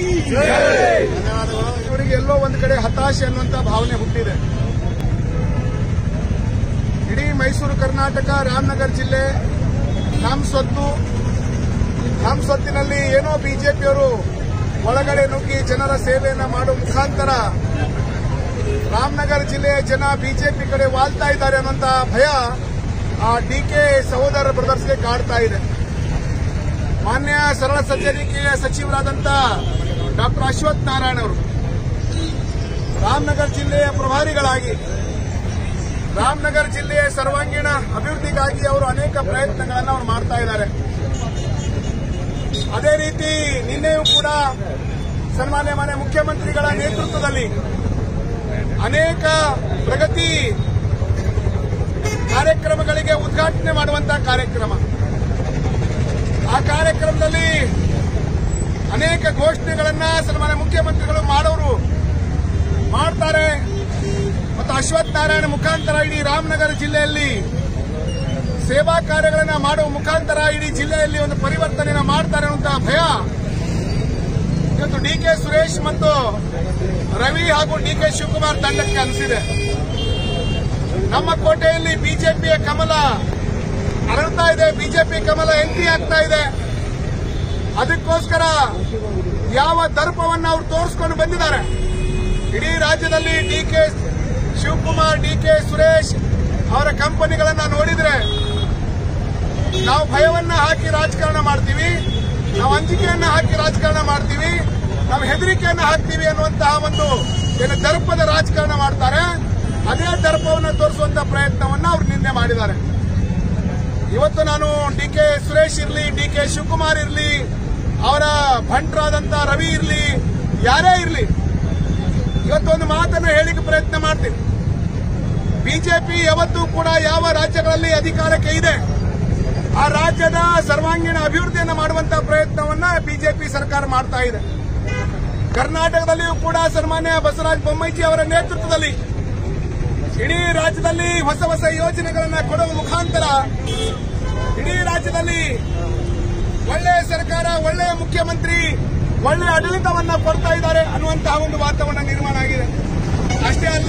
ಧನ್ಯವಾದಗಳು ಇವರಿಗೆ ಎಲ್ಲೋ ಒಂದು ಕಡೆ ಹತಾಶೆ ಅನ್ನುವಂತ ಭಾವನೆ ಹುಟ್ಟಿದೆ ಇಡೀ ಮೈಸೂರು ಕರ್ನಾಟಕ ರಾಮನಗರ ಜಿಲ್ಲೆ ನಮ್ಮ ಸ್ವತ್ತು ನಮ್ಮ ಸ್ವತ್ತಿನಲ್ಲಿ ಏನೋ ಬಿಜೆಪಿಯವರು ಒಳಗಡೆ ನುಗ್ಗಿ ಜನರ ಸೇವೆಯನ್ನ ಮಾಡುವ ಮುಖಾಂತರ ರಾಮನಗರ ಜಿಲ್ಲೆಯ ಜನ ಬಿಜೆಪಿ ಕಡೆ ವಾಲ್ತಾ ಇದ್ದಾರೆ ಅನ್ನೋಂತ ಭಯ ಆ ಡಿ ಕೆ ಸಹೋದರ ಬ್ರದರ್ಸ್ಗೆ ಕಾಡ್ತಾ ಇದೆ ಮಾನ್ಯ ಸರಳ ಸಜ್ಜನಿಕೆಯ ಸಚಿವರಾದಂತ ಡಾಕ್ಟರ್ ಅಶ್ವಥ್ ನಾರಾಯಣ ಅವರು ರಾಮನಗರ ಜಿಲ್ಲೆಯ ಪ್ರಭಾರಿಗಳಾಗಿ ರಾಮನಗರ ಜಿಲ್ಲೆಯ ಸರ್ವಾಂಗೀಣ ಅಭಿವೃದ್ಧಿಗಾಗಿ ಅವರು ಅನೇಕ ಪ್ರಯತ್ನಗಳನ್ನು ಅವರು ಮಾಡ್ತಾ ಇದ್ದಾರೆ ಅದೇ ರೀತಿ ನಿನ್ನೆಯೂ ಕೂಡ ಸನ್ಮಾನ್ಯ ಮಾನ್ಯ ಮುಖ್ಯಮಂತ್ರಿಗಳ ನೇತೃತ್ವದಲ್ಲಿ ಅನೇಕ ಪ್ರಗತಿ ಕಾರ್ಯಕ್ರಮಗಳಿಗೆ ಉದ್ಘಾಟನೆ ಮಾಡುವಂತಹ ಕಾರ್ಯಕ್ರಮ ಆ ಕಾರ್ಯಕ್ರಮದಲ್ಲಿ ಅನೇಕ ಘೋಷಣೆಗಳನ್ನ ಸನ್ಮಾನ್ಯ ಮುಖ್ಯಮಂತ್ರಿಗಳು ಮಾಡೋರು ಮಾಡ್ತಾರೆ ಮತ್ತು ಅಶ್ವಥ್ ನಾರಾಯಣ ಮುಖಾಂತರ ಇಡೀ ರಾಮನಗರ ಜಿಲ್ಲೆಯಲ್ಲಿ ಸೇವಾ ಕಾರ್ಯಗಳನ್ನ ಮಾಡುವ ಮುಖಾಂತರ ಇಡೀ ಜಿಲ್ಲೆಯಲ್ಲಿ ಒಂದು ಪರಿವರ್ತನೆಯನ್ನು ಮಾಡ್ತಾರೆ ಅನ್ನುವಂತಹ ಭಯ ಇವತ್ತು ಡಿ ಕೆ ಸುರೇಶ್ ಮತ್ತು ರವಿ ಹಾಗೂ ಡಿ ಕೆ ಶಿವಕುಮಾರ್ ತಂಡಕ್ಕೆ ಅನಿಸಿದೆ ನಮ್ಮ ಕೋಟೆಯಲ್ಲಿ ಬಿಜೆಪಿಯ ಕಮಲ ಅರಳ್ತಾ ಇದೆ ಬಿಜೆಪಿ ಕಮಲ ಎಂಟ್ರಿ ಆಗ್ತಾ ಇದೆ ಅದಕ್ಕೋಸ್ಕರ ಯಾವ ದರ್ಪವನ್ನ ಅವರು ತೋರಿಸ್ಕೊಂಡು ಬಂದಿದ್ದಾರೆ ಇಡೀ ರಾಜ್ಯದಲ್ಲಿ D K Shivakumar D K Suresh ಅವರ ಕಂಪನಿಗಳನ್ನ ನೋಡಿದ್ರೆ ನಾವು ಭಯವನ್ನ ಹಾಕಿ ರಾಜಕಾರಣ ಮಾಡ್ತೀವಿ ನಾವು ಅಂಜಿಕೆಯನ್ನ ಹಾಕಿ ರಾಜಕಾರಣ ಮಾಡ್ತೀವಿ ನಾವು ಹೆದರಿಕೆಯನ್ನ ಹಾಕ್ತೀವಿ ಅನ್ನುವಂತಹ ಒಂದು ಏನು ದರ್ಪದ ರಾಜಕಾರಣ ಮಾಡ್ತಾರೆ ಅದೇ ದರ್ಪವನ್ನು ತೋರಿಸುವಂತ ಪ್ರಯತ್ನವನ್ನ ಅವರು ನಿನ್ನೆ ಮಾಡಿದ್ದಾರೆ ಇವತ್ತು ನಾನು ಡಿ ಕೆ ಸುರೇಶ್ ಇರಲಿ ಡಿ ಕೆ ಶಿವಕುಮಾರ್ ಇರಲಿ ಅವರ ಭಂಟರಾದಂತ ರವಿ ಇರಲಿ ಯಾರೇ ಇರಲಿ ಇವತ್ತೊಂದು ಮಾತನ್ನು ಹೇಳಿಕೆ ಪ್ರಯತ್ನ ಮಾಡ್ತೀನಿ ಬಿಜೆಪಿ ಯಾವತ್ತೂ ಕೂಡ ಯಾವ ರಾಜ್ಯಗಳಲ್ಲಿ ಅಧಿಕಾರಕ್ಕೆ ಇದೆ ಆ ರಾಜ್ಯದ ಸರ್ವಾಂಗೀಣ ಅಭಿವೃದ್ಧಿಯನ್ನು ಮಾಡುವಂತಹ ಪ್ರಯತ್ನವನ್ನ ಬಿಜೆಪಿ ಸರ್ಕಾರ ಮಾಡ್ತಾ ಇದೆ ಕರ್ನಾಟಕದಲ್ಲಿಯೂ ಕೂಡ ಸನ್ಮಾನ್ಯ ಬಸವರಾಜ ಬೊಮ್ಮಾಯಿಜಿ ಅವರ ನೇತೃತ್ವದಲ್ಲಿ ಇಡೀ ರಾಜ್ಯದಲ್ಲಿ ಹೊಸ ಹೊಸ ಯೋಜನೆಗಳನ್ನ ಕೊಡುವ ಮುಖಾಂತರ ಇಡೀ ರಾಜ್ಯದಲ್ಲಿ ಒಳ್ಳೆಯ ಸರ್ಕಾರ ಒಳ್ಳೆಯ ಮುಖ್ಯಮಂತ್ರಿ ಒಳ್ಳೆಯ ಆಡಳಿತವನ್ನ ಕೊಡ್ತಾ ಇದ್ದಾರೆ ಅನ್ನುವಂತಹ ಒಂದು ವಾತಾವರಣ ನಿರ್ಮಾಣ ಆಗಿದೆ ಅಷ್ಟೇ ಅಲ್ಲ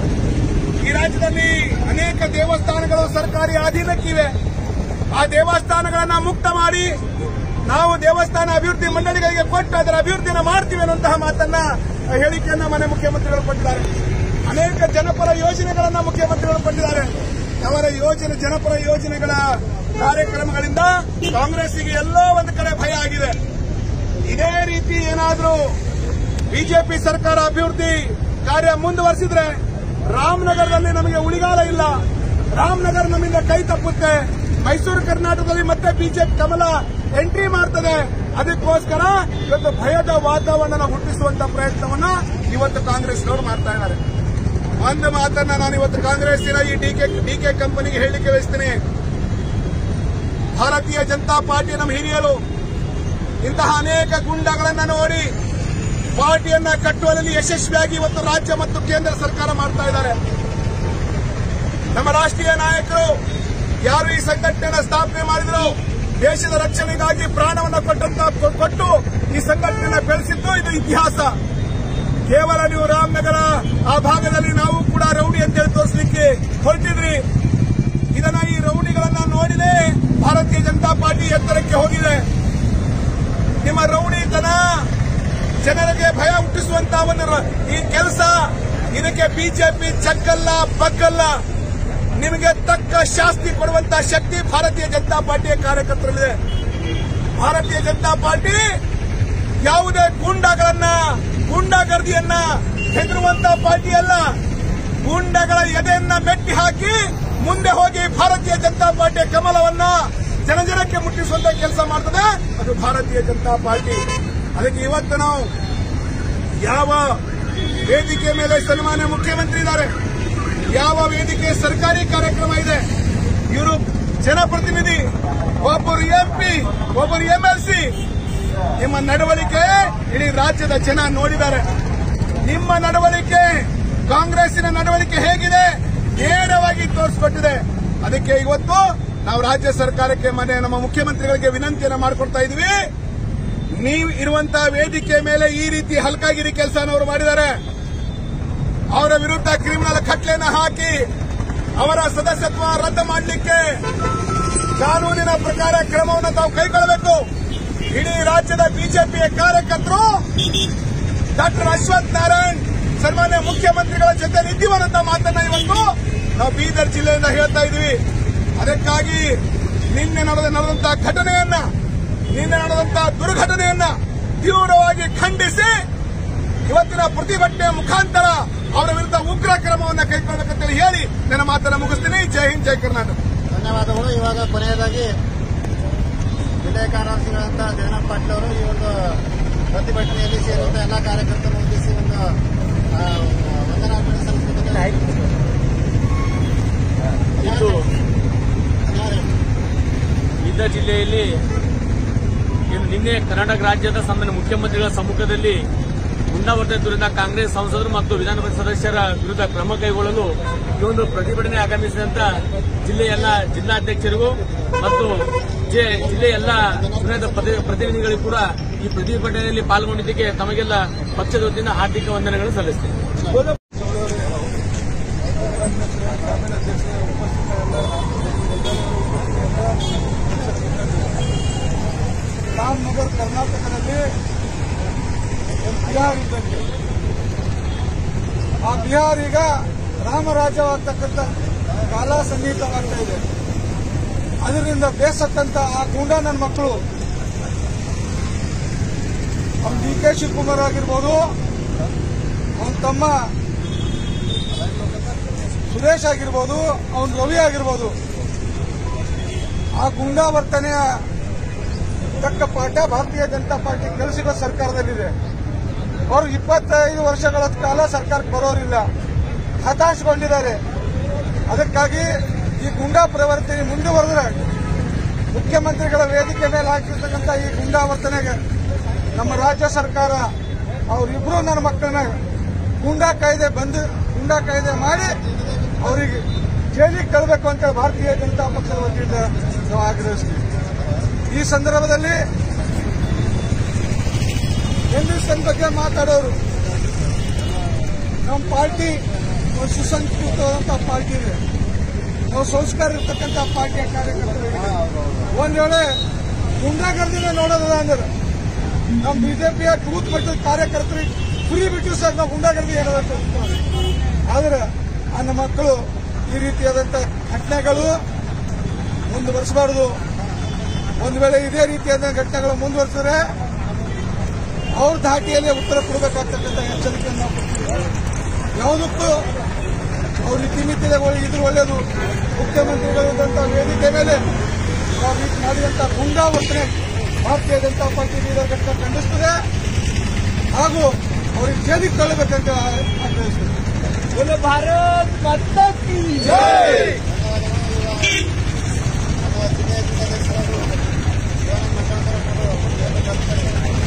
ಈ ರಾಜ್ಯದಲ್ಲಿ ಅನೇಕ ದೇವಸ್ಥಾನಗಳು ಸರ್ಕಾರಿ ಅಧೀನಕ್ಕಿವೆ ಆ ದೇವಸ್ಥಾನಗಳನ್ನ ಮುಕ್ತ ಮಾಡಿ ನಾವು ದೇವಸ್ಥಾನ ಅಭಿವೃದ್ಧಿ ಮಂಡಳಿಗಳಿಗೆ ಕೊಟ್ಟು ಅದರ ಅಭಿವೃದ್ಧಿಯನ್ನು ಮಾಡ್ತೀವಿ ಅನ್ನುವಂತಹ ಮಾತನ್ನ ಹೇಳಿಕೆಯನ್ನ ಮನೆ ಮುಖ್ಯಮಂತ್ರಿಗಳು ಕೊಟ್ಟಿದ್ದಾರೆ ಅನೇಕ ಜನಪರ ಯೋಜನೆಗಳನ್ನ ಮುಖ್ಯಮಂತ್ರಿಗಳು ಕೊಟ್ಟಿದ್ದಾರೆ ಅವರ ಯೋಜನೆ ಜನಪರ ಯೋಜನೆಗಳ ಕಾರ್ಯಕ್ರಮಗಳಿಂದ ಕಾಂಗ್ರೆಸ್ಸಿಗೆ ಎಲ್ಲೋ ಒಂದು ಕಡೆ ಭಯ ಆಗಿದೆ ಇದೇ ರೀತಿ ಏನಾದರೂ ಬಿಜೆಪಿ ಸರ್ಕಾರ ಅಭಿವೃದ್ಧಿ ಕಾರ್ಯ ಮುಂದುವರಿಸಿದ್ರೆ ರಾಮನಗರದಲ್ಲಿ ನಮಗೆ ಉಳಿಗಾಲ ಇಲ್ಲ ರಾಮನಗರ ನಮ್ಮಿಂದ ಕೈ ತಪ್ಪುತ್ತೆ ಮೈಸೂರು ಕರ್ನಾಟಕದಲ್ಲಿ ಮತ್ತೆ ಬಿಜೆಪಿ ಕಮಲ ಎಂಟ್ರಿ ಮಾಡ್ತದೆ ಅದಕ್ಕೋಸ್ಕರ ಇವತ್ತು ಭಯದ ವಾತಾವರಣ ಹುಟ್ಟಿಸುವಂತ ಪ್ರಯತ್ನವನ್ನ ಇವತ್ತು ಕಾಂಗ್ರೆಸ್ನವರು ಮಾಡ್ತಾ ಇದ್ದಾರೆ ಒಂದು ಮಾತನ್ನ ನಾನು ಇವತ್ತು ಕಾಂಗ್ರೆಸ್ಸಿನ ಈ ಡಿಕೆ ಡಿಕೆ ಕಂಪನಿಗೆ ಹೇಳಿಕೆ ವಹಿಸ್ತೀನಿ ಭಾರತೀಯ ಜನತಾ ಪಾರ್ಟಿ ನಮ್ಮ ಹಿರಿಯರು ಇಂತಹ ಅನೇಕ ಗುಂಡಗಳನ್ನ ನೋಡಿ ಪಾರ್ಟಿಯನ್ನ ಕಟ್ಟುವಲ್ಲಿ ಯಶಸ್ವಿಯಾಗಿ ಇವತ್ತು ರಾಜ್ಯ ಮತ್ತು ಕೇಂದ್ರ ಸರ್ಕಾರ ಮಾಡ್ತಾ ಇದ್ದಾರೆ ನಮ್ಮ ರಾಷ್ಟ್ರೀಯ ನಾಯಕರು ಯಾರು ಈ ಸಂಘಟನೆಯನ್ನು ಸ್ಥಾಪನೆ ಮಾಡಿದ್ರು ದೇಶದ ರಕ್ಷಣೆಗಾಗಿ ಪ್ರಾಣವನ್ನ ಕೊಟ್ಟಂತ ಕೊಟ್ಟು ಈ ಸಂಘಟನೆಯನ್ನ ಬೆಳೆಸಿದ್ದು ಇದು ಇತಿಹಾಸ ಕೇವಲ ನೀವು ರಾಮನಗರ ಆ ಭಾಗದಲ್ಲಿ ನಾವು ಕೂಡ ರೌಡಿ ಅಂತೇಳಿ ತೋರಿಸಲಿಕ್ಕೆ ಹೊರಟಿದ್ರಿ ಇದನ್ನ ಈ ರೌಡಿಗಳನ್ನ ನೋಡಿದೆ ಭಾರತೀಯ ಜನತಾ ಪಾರ್ಟಿ ಎತ್ತರಕ್ಕೆ ಹೋಗಿದೆ ನಿಮ್ಮ ರೌಡಿತನ ಜನರಿಗೆ ಭಯ ಹುಟ್ಟಿಸುವಂತ ಒಂದು ಈ ಕೆಲಸ ಇದಕ್ಕೆ ಬಿಜೆಪಿ ಚಕ್ಕಲ್ಲ ಬಗ್ಗಲ್ಲ ನಿಮಗೆ ತಕ್ಕ ಶಾಸ್ತಿ ಕೊಡುವಂತ ಶಕ್ತಿ ಭಾರತೀಯ ಜನತಾ ಪಾರ್ಟಿಯ ಕಾರ್ಯಕರ್ತರಲ್ಲಿದೆ ಭಾರತೀಯ ಜನತಾ ಪಾರ್ಟಿ ಯಾವುದೇ ಗೂಂಡಾಗಳನ್ನ ಗೂಂಡಾಗರ್ದಿಯನ್ನ ಹೆದರುವಂತ ಪಾರ್ಟಿ ಅಲ್ಲ ಗೂಂಡಗಳ ಎದೆಯನ್ನ ಮೆಟ್ಟಿ ಹಾಕಿ ಮುಂದೆ ಹೋಗಿ ಭಾರತೀಯ ಜನತಾ ಪಾರ್ಟಿಯ ಕಮಲವನ್ನ ಜನಜನಕ್ಕೆ ಮುಟ್ಟಿಸುವಂತ ಕೆಲಸ ಮಾಡ್ತದೆ ಅದು ಭಾರತೀಯ ಜನತಾ ಪಾರ್ಟಿ ಅದಕ್ಕೆ ಇವತ್ತು ನಾವು ಯಾವ ವೇದಿಕೆ ಮೇಲೆ ಸನ್ಮಾನ್ಯ ಮುಖ್ಯಮಂತ್ರಿ ಇದ್ದಾರೆ ಯಾವ ವೇದಿಕೆ ಸರ್ಕಾರಿ ಕಾರ್ಯಕ್ರಮ ಇದೆ ಇವರು ಜನಪ್ರತಿನಿಧಿ ಒಬ್ಬರು ಎಂಪಿ ಒಬ್ಬರು ಎಂಎಲ್ಸಿ ನಿಮ್ಮ ನಡವಳಿಕೆ ಇಡೀ ರಾಜ್ಯದ ಜನ ನೋಡಿದ್ದಾರೆ ನಿಮ್ಮ ನಡವಳಿಕೆ ಕಾಂಗ್ರೆಸ್ಸಿನ ನಡವಳಿಕೆ ಹೇಗಿದೆ ನೇರವಾಗಿ ತೋರಿಸಿಕೊಟ್ಟಿದೆ ಅದಕ್ಕೆ ಇವತ್ತು ನಾವು ರಾಜ್ಯ ಸರ್ಕಾರಕ್ಕೆ ಮನೆ ನಮ್ಮ ಮುಖ್ಯಮಂತ್ರಿಗಳಿಗೆ ವಿನಂತಿಯನ್ನು ಮಾಡಿಕೊಡ್ತಾ ಇದೀವಿ ನೀವು ಇರುವಂತ ವೇದಿಕೆ ಮೇಲೆ ಈ ರೀತಿ ಹಲ್ಕಾಗಿರಿ ಕೆಲಸನವರು ಮಾಡಿದ್ದಾರೆ ಅವರ ವಿರುದ್ಧ ಕ್ರಿಮಿನಲ್ ಖಟ್ಲೆನ ಹಾಕಿ ಅವರ ಸದಸ್ಯತ್ವ ರದ್ದು ಮಾಡಲಿಕ್ಕೆ ಕಾನೂನಿನ ಪ್ರಕಾರ ಕ್ರಮವನ್ನು ತಾವು ಕೈಗೊಳ್ಳಬೇಕು ಇಡೀ ರಾಜ್ಯದ ಬಿಜೆಪಿಯ ಕಾರ್ಯಕರ್ತರು ಡಾಕ್ಟರ್ ಅಶ್ವಥ್ ನಾರಾಯಣ್ ಸನ್ಮಾನ್ಯ ಮುಖ್ಯಮಂತ್ರಿಗಳ ಜೊತೆ ನಿಂತಿವನ್ನಂತ ಮಾತನ್ನ ಇವತ್ತು ನಾವು ಬೀದರ್ ಜಿಲ್ಲೆಯಿಂದ ಹೇಳ್ತಾ ಇದೀವಿ ಅದಕ್ಕಾಗಿ ನಿನ್ನೆ ನಡೆದ ನಡೆದಂತಹ ಘಟನೆಯನ್ನ ನಿನ್ನೆ ನಡೆದಂತಹ ದುರ್ಘಟನೆಯನ್ನ ತೀವ್ರವಾಗಿ ಖಂಡಿಸಿ ಇವತ್ತಿನ ಪ್ರತಿಭಟನೆಯ ಮುಖಾಂತರ ಅವರ ವಿರುದ್ಧ ಉಗ್ರ ಕ್ರಮವನ್ನು ಕೈಗೊಳ್ಳಬೇಕಂತೇಳಿ ಹೇಳಿ ನನ್ನ ಮಾತನ್ನ ಮುಗಿಸ್ತೀನಿ ಜೈ ಹಿಂದ್ ಜೈ ಕರ್ನಾಟಕ ಧನ್ಯವಾದಗಳು ಇವಾಗ ಕೊನೆಯದಾಗಿ ಜಿಲ್ಲೆಯ ಕಾರ್ಯದರ್ಶಿಗಳಂತ ಜಗನ್ನಾಥ್ ಪಾಟೀಲ್ ಅವರು ಈ ಒಂದು ಪ್ರತಿಭಟನೆಯಲ್ಲಿ ಸೇರುವಂತಹ ಎಲ್ಲಾ ಕಾರ್ಯಕರ್ತರನ್ನು ಉದ್ದೇಶಿಸಿ ಒಂದು ಆ, ವಂದನಾರ್ಪಣೆ ಸಲ್ಲಿಸಬೇಕಂತ ಇಂದು ಬೀದರ್ ಜಿಲ್ಲೆಯಲ್ಲಿ ಏನು ನಿನ್ನೆ ಕರ್ನಾಟಕ ರಾಜ್ಯದ ಸಾಮಾನ್ಯ ಮುಖ್ಯಮಂತ್ರಿಗಳ ಸಮ್ಮುಖದಲ್ಲಿ ಗುಂಡಾವರ್ತನೆ ದೂರಿದ ಕಾಂಗ್ರೆಸ್ ಸಂಸದರು ಮತ್ತು ವಿಧಾನ ಪರಿಷತ್ ಸದಸ್ಯರ ವಿರುದ್ಧ ಕ್ರಮ ಕೈಗೊಳ್ಳಲು ಈ ಒಂದು ಪ್ರತಿಭಟನೆ ಆಗಮಿಸಿದಂತ ಜಿಲ್ಲೆಯ ಎಲ್ಲ ಜಿಲ್ಲಾಧ್ಯಕ್ಷರಿಗೂ ಮತ್ತು ಜೆ- ಜಿಲ್ಲೆಯ ಎಲ್ಲ ಚುನಾಯಿತ ಪ್ರತಿ- ಪ್ರತಿನಿಧಿಗಳಿಗೂ ಕೂಡ ಈ ಪ್ರತಿಭಟನೆಯಲ್ಲಿ ಪಾಲ್ಗೊಂಡಿದ್ದಕ್ಕೆ ತಮಗೆಲ್ಲ ಪಕ್ಷದ ವತಿಯಿಂದ ಹಾರ್ದಿಕ ವಂದನೆಗಳನ್ನು ಸಲ್ಲಿಸ್ತೇನೆ ರಾಮನಗರ ಕರ್ನಾಟಕದಲ್ಲಿ ಒಂದು ಬಿಹಾರ ಇದ್ದಂತೆ ಆ ಬಿಹಾರ ಈಗ ರಾಮರಾಜ್ಯವಾಗ್ತಕ್ಕಂಥ ಕಾಲ ಸನ್ನಿಹಿತವಾಗ್ತಾ ಇದೆ ಅದರಿಂದ ಬೇಸತ್ತಂತ ಆ ಗೂಂಡ ನನ್ನ ಮಕ್ಕಳು ಅವ್ನ ಡಿ ಕೆ ಶಿವಕುಮಾರ್ ಆಗಿರ್ಬೋದು ಅವನ ತಮ್ಮ ಸುರೇಶ್ ಆಗಿರ್ಬೋದು ಅವನ ರವಿ ಆಗಿರ್ಬೋದು ಆ ಗುಂಡಾ ವರ್ತನೆಯ ತಕ್ಕ ಪಾಠ ಭಾರತೀಯ ಜನತಾ ಪಾರ್ಟಿ ಕಲಿಸಿದ ಸರ್ಕಾರದಲ್ಲಿದೆ ಅವರು ಇಪ್ಪತ್ತೈದು ವರ್ಷಗಳ ಕಾಲ ಸರ್ಕಾರಕ್ಕೆ ಬರೋರಿಲ್ಲ ಹತಾಶಗೊಂಡಿದ್ದಾರೆ ಅದಕ್ಕಾಗಿ ಈ ಗುಂಡಾ ಪ್ರವರ್ತನೆ ಮುಂದುವರೆದ್ರೆ ಮುಖ್ಯಮಂತ್ರಿಗಳ ವೇದಿಕೆ ಮೇಲೆ ಹಾಕಿರ್ತಕ್ಕಂಥ ಈ ಗುಂಡಾ ವರ್ತನೆಗೆ ನಮ್ಮ ರಾಜ್ಯ ಸರ್ಕಾರ ಅವರಿಬ್ರು ನನ್ನ ಮಕ್ಕಳನ್ನ ಗುಂಡಾ ಕಾಯ್ದೆ ಬಂದು ಗುಂಡಾ ಕಾಯ್ದೆ ಮಾಡಿ ಅವರಿಗೆ ಜೈಲಿಗೆ ಕಳಬೇಕು ಅಂತ ಭಾರತೀಯ ಜನತಾ ಪಕ್ಷದ ವತಿಯಿಂದ ನಾವು ಆಗ್ರಹಿಸ್ತೀವಿ ಈ ಸಂದರ್ಭದಲ್ಲಿ ಹಿಂದೂಸ್ತಾನ್ ಬಗ್ಗೆ ಮಾತಾಡೋರು ನಮ್ಮ ಪಾರ್ಟಿ ಒಂದು ಸುಸಂಸ್ಕೃತವಾದಂತಹ ಪಾರ್ಟಿ ಇದೆ ನಾವು ಸಂಸ್ಕಾರ ಇರ್ತಕ್ಕಂಥ ಪಾರ್ಟಿಯ ಕಾರ್ಯಕರ್ತರು ಒಂದ್ ವೇಳೆ ಗುಂಡಾಗರ್ದಿನ ನೋಡೋದ ಅಂದ್ರೆ ನಮ್ಮ ಬಿಜೆಪಿಯ ಬೂತ್ ಮಟ್ಟದ ಕಾರ್ಯಕರ್ತರಿಗೆ ಫ್ರೀ ಬಿಟ್ಟು ಸರ್ ನಾವು ಗುಂಡಾಗರ್ದಿ ಹೇಳೋದಂತ ಆದ್ರೆ ಆ ನಮ್ಮ ಮಕ್ಕಳು ಈ ರೀತಿಯಾದಂಥ ಘಟನೆಗಳು ಮುಂದುವರಿಸಬಾರದು ಒಂದು ವೇಳೆ ಇದೇ ರೀತಿಯಾದ ಘಟನೆಗಳು ಮುಂದುವರೆಸಿದ್ರೆ ಅವ್ರ ಧಾಟಿಯಲ್ಲಿ ಉತ್ತರ ಕೊಡಬೇಕಾಗ್ತಕ್ಕಂಥ ಎಚ್ಚರಿಕೆಯನ್ನು ನಾವು ಕೊಡ್ತೀವಿ ಯಾವುದಕ್ಕೂ ಅವ್ರ ಇತಿಮಿತಿಗಳು ಇದ್ರು ಒಳ್ಳೆಯದು ಮುಖ್ಯಮಂತ್ರಿಗಳಿದ್ದಂಥ ವೇದಿಕೆ ಮೇಲೆ ಆ ರೀತಿ ಮಾಡಿದಂಥ ಗುಂಡಾವರ್ತನೆ ಭಾರತೀಯ ಜನತಾ ಪಾರ್ಟಿ ಲೀಡರ್ ಘಟನೆ ಖಂಡಿಸ್ತದೆ ಹಾಗೂ ಅವ್ರಿಗೆ ಜೈಲಿಗೆ ತಳ್ಳಬೇಕಂತ ಆಗ್ರಹಿಸ್ತದೆ ಭಾರತ್ ಮಾತಾ ಕಿ ಜೈ ಅಥವಾ ಜಿಲ್ಲೆಯ ಜಿಲ್ಲಾಧ್ಯಕ್ಷರು ಶಿವಾನಂದ ಮಠಾಂತರ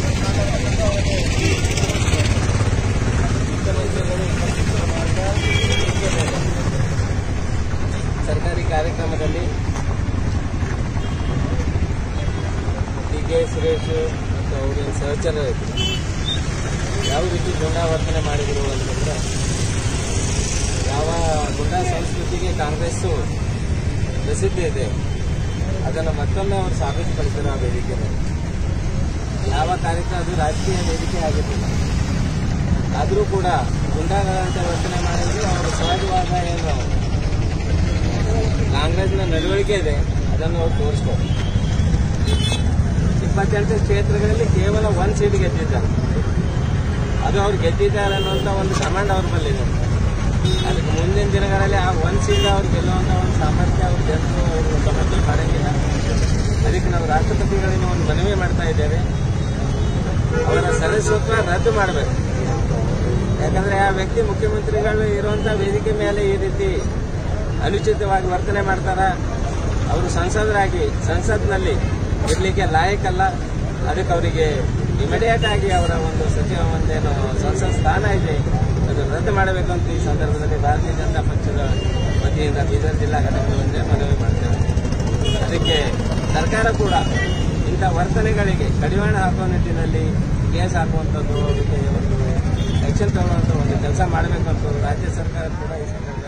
ಸರ್ಕಾರಿ ಕಾರ್ಯಕ್ರಮದಲ್ಲಿ ಡಿ ಕೆ ಸುರೇಶ್ ಮತ್ತು ಅವರ ಸಹಚರರು ಯಾವ ರೀತಿ ಗುಂಡಾವರ್ತನೆ ಮಾಡಿದರು ಅಂತಂದ್ರೆ ಯಾವ ಗುಂಡಾ ಸಂಸ್ಕೃತಿಗೆ ಕಾಂಗ್ರೆಸ್ಸು ಪ್ರಸಿದ್ಧಿ ಇದೆ ಅದನ್ನು ಮತ್ತೊಮ್ಮೆ ಅವರು ಸಾಬೀತುಪಡಿಸಿದರು ಆ ವೇದಿಕೆ ಮೇಲೆ. ಯಾವ ಕಾರ್ಯಕ್ರಮ ಅದು ರಾಜಕೀಯ ವೇದಿಕೆ ಆಗಿರಲಿಲ್ಲ ಆದರೂ ಕೂಡ ಗುಂಡಾಗಳಂತ ವರ್ತನೆ ಮಾಡಿದ್ರು ಅವರ ಸಹಜವಾದ ಏನು ಕಾಂಗ್ರೆಸ್ನ ನಡವಳಿಕೆ ಇದೆ ಅದನ್ನು ಅವ್ರು ತೋರಿಸ್ಬೋದು ಇಪ್ಪತ್ತೆಂಟು ಕ್ಷೇತ್ರಗಳಲ್ಲಿ ಕೇವಲ ಒಂದು ಸೀಟ್ ಗೆದ್ದಿದ್ದಾರೆ ಅದು ಅವ್ರು ಗೆದ್ದಿದ್ದಾರೆ ಅನ್ನುವಂಥ ಒಂದು ಕಮಾಂಡ್ ಅವ್ರ ಬಲ್ಲಿದೆ ಅದಕ್ಕೆ ಮುಂದಿನ ದಿನಗಳಲ್ಲಿ ಆ ಒಂದು ಸೀಟ್ ಅವ್ರು ಗೆಲ್ಲುವಂಥ ಒಂದು ಸಾಮರ್ಥ್ಯ ಅವ್ರ ಜನರು ಅವರು ಮುಖ್ಯಮಂತ್ರಿ ಮಾಡಂಗಿಲ್ಲ ಅದಕ್ಕೆ ನಾವು ರಾಷ್ಟ್ರಪತಿಗಳಿಗೆ ಒಂದು ಮನವಿ ಮಾಡ್ತಾ ಇದ್ದೇವೆ ಅವರ ಸದಸ್ಯತ್ವ ರದ್ದು ಮಾಡಬೇಕು ಯಾಕಂದ್ರೆ ಆ ವ್ಯಕ್ತಿ ಮುಖ್ಯಮಂತ್ರಿಗಳು ಇರುವಂತ ವೇದಿಕೆ ಮೇಲೆ ಈ ರೀತಿ ಅನುಚಿತವಾಗಿ ವರ್ತನೆ ಮಾಡ್ತಾರ ಅವರು ಸಂಸದರಾಗಿ ಸಂಸತ್ನಲ್ಲಿ ಇರಲಿಕ್ಕೆ ಲಾಯಕಲ್ಲ ಅದಕ್ಕೆ ಅವರಿಗೆ ಇಮಿಡಿಯೇಟ್ ಆಗಿ ಅವರ ಒಂದು ಸಚಿವ ಒಂದೇನು ಸಂಸತ್ ಸ್ಥಾನ ಇದೆ ಅದು ರದ್ದು ಮಾಡಬೇಕು ಅಂತ ಈ ಸಂದರ್ಭದಲ್ಲಿ ಭಾರತೀಯ ಜನತಾ ಪಕ್ಷದ ವತಿಯಿಂದ ಬೀದರ್ ಜಿಲ್ಲಾ ಘಟಕದ ಒಂದೇ ಮನವಿ ಮಾಡ್ತೇವೆ ಅದಕ್ಕೆ ಸರ್ಕಾರ ಕೂಡ ಇಂಥ ವರ್ತನೆಗಳಿಗೆ ಕಡಿವಾಣ ಹಾಕುವ ನಿಟ್ಟಿನಲ್ಲಿ ಕೇಸ್ ಹಾಕುವಂಥದ್ದು ಅದಕ್ಕೆ ಒಂದು ಆಕ್ಷನ್ ತಗೊಳ್ಳುವಂಥ ಒಂದು ಕೆಲಸ ಮಾಡಬೇಕಂತ ರಾಜ್ಯ ಸರ್ಕಾರ ಕೂಡ ಈ ಸಂದರ್ಭದಲ್ಲಿ